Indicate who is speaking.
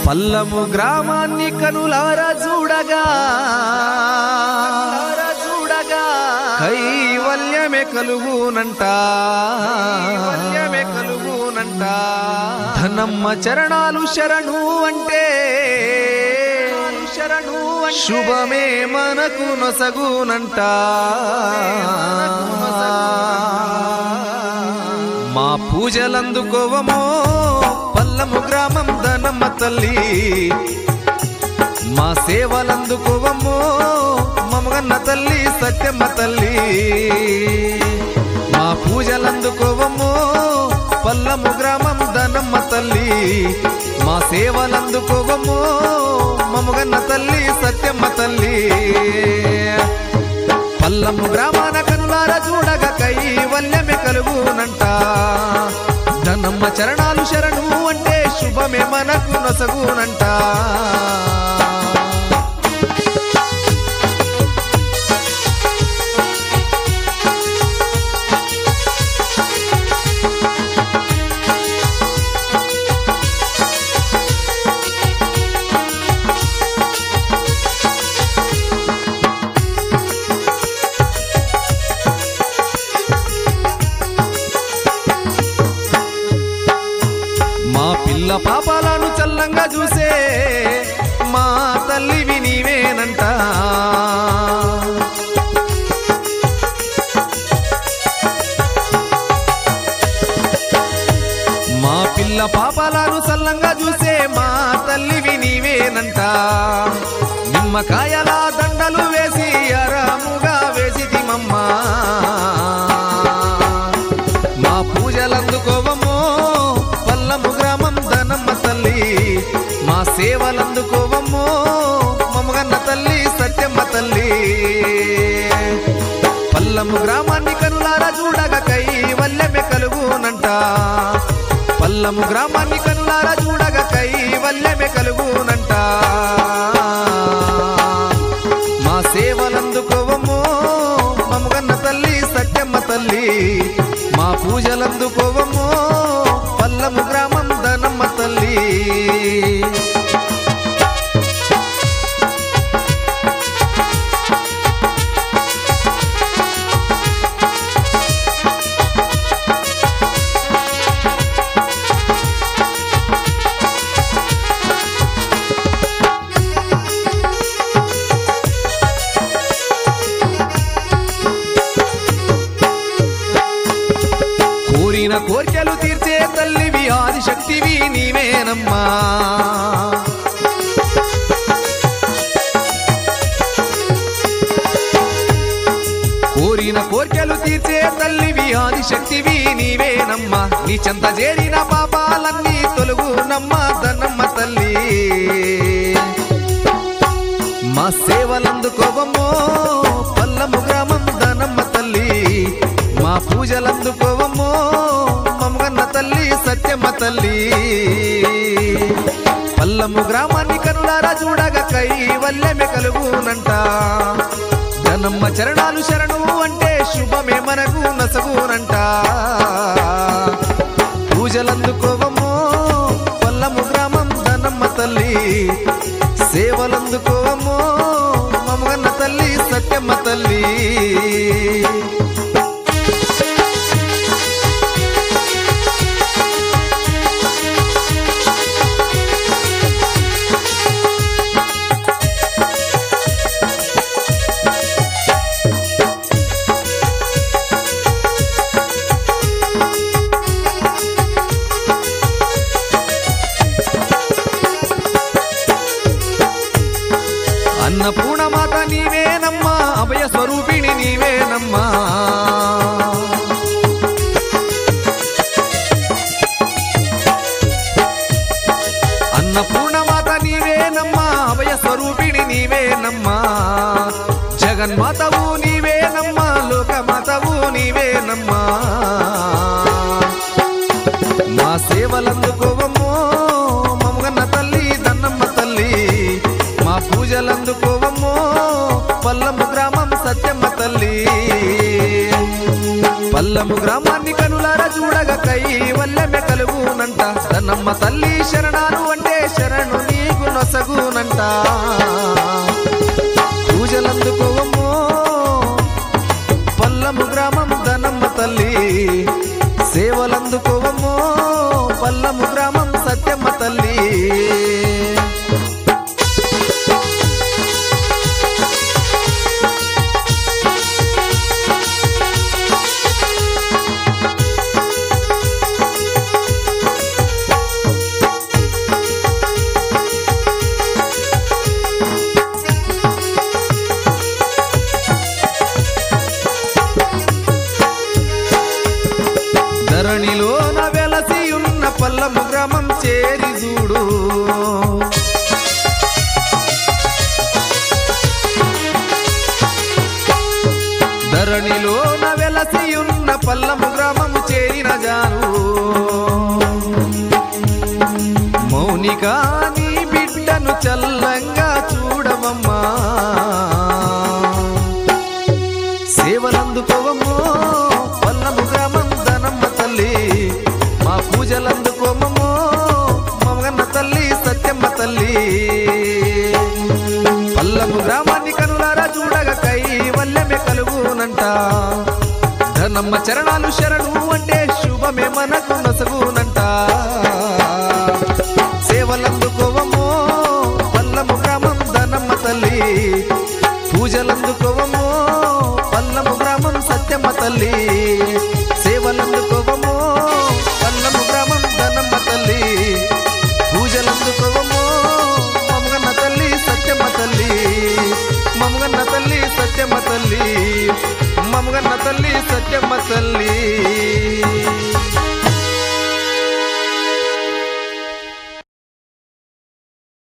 Speaker 1: పల్లము గ్రామాన్ని కనులారా చూడగా చూడగా కైవల్యమే కలుగునంట కైవల్యమే కలుగునంట ధనమ్మ చరణాలు శరణు అంటే శరణు శుభమే మనకు నొసగునంట మా పూజలందుకోవమో పల్లము గ్రామం ధనమ్మ తల్లి మా సేవలందుకోవమో మమగన్న తల్లి సత్యమ్మ తల్లి మా పూజలందుకోవమో పల్లము గ్రామం ధనమ్మ తల్లి మా సేవలందుకోవమో మమగన్న తల్లి సత్యమ్మ తల్లి పల్లము గ్రామాన కనులార చూడగ కైవల్యమే కలుగునంట ధనమ్మ చరణాలు శరణు అంటే శుభమే మనకు నొసగునంట మా పిల్ల పాపాలను చల్లంగా చూసే మా తల్లివి నీవేనంట మా పిల్ల పాపాలను చల్లంగా చూసే మా తల్లివి నీవేనంట నిమ్మకాయల దండలు వేసి అరాముగా వేసి తిమమ్మా మా పూజలందుకోవమో పల్లము గ్రామం ధనమ్మ తల్లి మా సేవలందుకోవమో మమగన్న తల్లి సత్యమ్మ తల్లి పల్లము గ్రామాన్ని కనులారా చూడగ కైవల్యమే కలుగునంట పల్లము గ్రామాన్ని కనులారా చూడగ కైవల్యమే కలుగునంట మా సేవలందుకోవమో మమగన్న తల్లి సత్యమ్మ తల్లి మా పూజలందుకోవమో పల్లము గ్రామం ధనమ్మ తల్లి కోరిన కోర్కెలు తీర్చే తల్లివి ఆదిశక్తివి నీవేనమ్మా కోరిన కోర్కెలు తీర్చే తల్లివి ఆదిశక్తివి నీవేనమ్మా నీ చెంత చేరిన పాపాలన్నీ తొలుగు నమ్మ ధనమ్మ తల్లి మా సేవలందుకోవమో పల్లము గ్రామం ధనమ్మ తల్లి మా పూజలందుకోవమో మమ్మగన్న తల్లి సత్యమ్మ తల్లి పల్లము గ్రామాన్ని కనులారా చూడగ కైవల్యమే కలుగునంట ధనమ్మ చరణాలు శరణు అంటే శుభమే మనకు నసగునంట పూజలందుకోవమో పల్లము గ్రామం ధనమ్మ తల్లి సేవలందుకోవమో మమగన్న తల్లి సత్యమ్మ తల్లి అన్నపూర్ణమాత నీవేనమ్మా అభయ స్వరూపిణి నీవేనమ్మా అన్నపూర్ణమాత నీవేనమ్మా అభయ స్వరూపిణి నీవేనమ్మా జగన్మాతవు నీవేనమ్మా లోకమాతవు నీవేనమ్మా మా సేవలందుకోవమ్మో మమ్మగన్న తల్లి దన్నమ్మ తల్లి మా పూజలందుకోవమ్మో పల్లము గ్రామం సత్యమ్మ తల్లి పల్లము గ్రామాన్ని కనులారా చూడగ కై వల్లెమె కలుగునంట దన్నమ్మ తల్లి శరణాలు అంటే శరణు నీ నసగునంట పూజలందుకోవమ్మో పల్లము గ్రామం ధనమ్మ తల్లి సేవలందుకోవమ్మో పల్లము గ్రామం సత్యమ్మ తల్లి ధరణిలోన వెలసి ఉన్న పల్లము గ్రామం చేరి చూడు ధరణిలోన వెలసి ఉన్న పల్లము గ్రామము చేరిన జాను మౌనిక నీ బిడ్డను చల్లంగా చూడమమ్మా సేవలందుకోవమ్మో పల్లము గ్రామం ధనమ్మ తల్లి మా పూజలందుకోమమ్మో మమగన్న తల్లి సత్యమ్మ తల్లి పల్లము గ్రామాన్ని కనులారా చూడగా కైవల్యమే కలుగునంట ధనమ్మ చరణాలు శరణు అంటే శుభమే మనకు నసగునంట సేవలందుకోవమ్మో పల్లము గ్రామం ధనమ్మ తల్లి పూజలందుకోవమ్మో పల్లము గ్రామం సత్యమ్మ తల్లి సేవలందుకోవమ్మో పల్లము గ్రామం ధనమ్మ తల్లి పూజలందుకోవమ్మో మమగన్న తల్లి సత్యమ్మ తల్లి మమగన్న తల్లి సత్యమ్మ తల్లి మమగన్న తల్లి సత్యమ్మ తల్లి